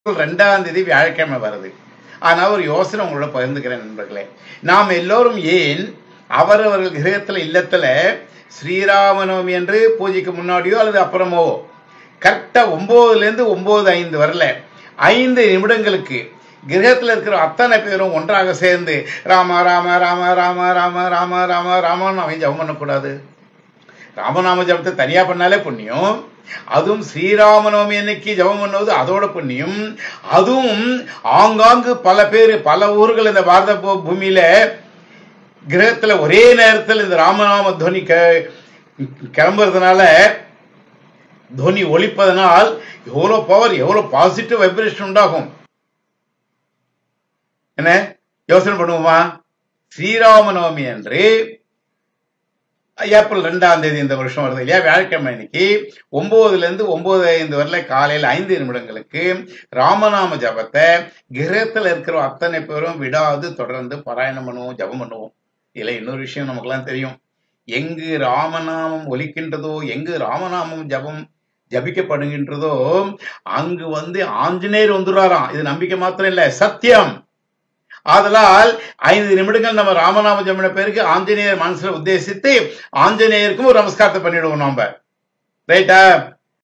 ரெண்டாம் தேதி வியாழக்கிழமை வருது ஆனா ஒரு யோசனை உங்களோட பகிர்ந்துக்கிறேன் நண்பர்களே நாம் எல்லோரும் ஏன் அவரவர்கள் கிரகத்துல இல்லத்துல ஸ்ரீராமநவமி என்று பூஜைக்கு முன்னாடியோ அல்லது அப்புறமோ கரெக்டா ஒன்பதுல இருந்து ஒன்பது ஐந்து வரல ஐந்து நிமிடங்களுக்கு கிரகத்துல இருக்கிற அத்தனை பேரும் ஒன்றாக சேர்ந்து ராம ராம ராம ராம ராம ராம ராம ராமன்னு அவன் ஜபம் பண்ணக்கூடாது ராமநாம ஜபத்தை தனியா பண்ணாலே புண்ணியம் அதுவும் ஸ்ரீராமநவமி அன்னைக்கு ஜபம் பண்ணுவது அதோட புண்ணியம் அதுவும் ஆங்காங்கு பல பேர் பல ஊர்கள் இந்த பாரத பூ- பூமியில கிரகத்துல ஒரே நேரத்தில் இந்த ராமநாம துவனி க- கிளம்புறதுனால துவனி ஒலிப்பதனால் எவ்வளவு பவர் எவ்வளவு பாசிட்டிவ் வைப்ரேஷன் உண்டாகும் என்ன யோசனை பண்ணுவோமா ஸ்ரீராமநவமி அன்று ஏப்ரல் ரெண்டாம் தேதி இந்த வருஷம் வருது இல்லையா வியாழக்கிழமை அன்னைக்கு ஒன்பதுல இருந்து ஒன்பது ஐந்து வரல காலையில் ஐந்து நிமிடங்களுக்கு ராமநாம ஜபத்தை கிரகத்துல இருக்கிற அத்தனை பேரும் விடாது தொடர்ந்து பாராயணம் பண்ணுவோம் ஜபம் பண்ணுவோம் இதுல இன்னொரு விஷயம் நமக்கெல்லாம் தெரியும் எங்கு ராமநாமம் ஒலிக்கின்றதோ எங்கு ராமநாமம் ஜபம் ஜபிக்கப்படுகின்றதோ அங்கு வந்து ஆஞ்சநேயர் வந்துடுறாராம் இது நம்பிக்கை மாத்திரம் இல்ல சத்தியம் ஆதலால் ஐந்து நிமிடங்கள் நம்ம ராமநாம ஜபின பேருக்கு ஆஞ்சநேயர் மனசுல உத்தேசித்து ஆஞ்சநேயருக்கும் ஒரு நமஸ்காரத்தை பண்ணிடுவோம் நாம ரைட்டா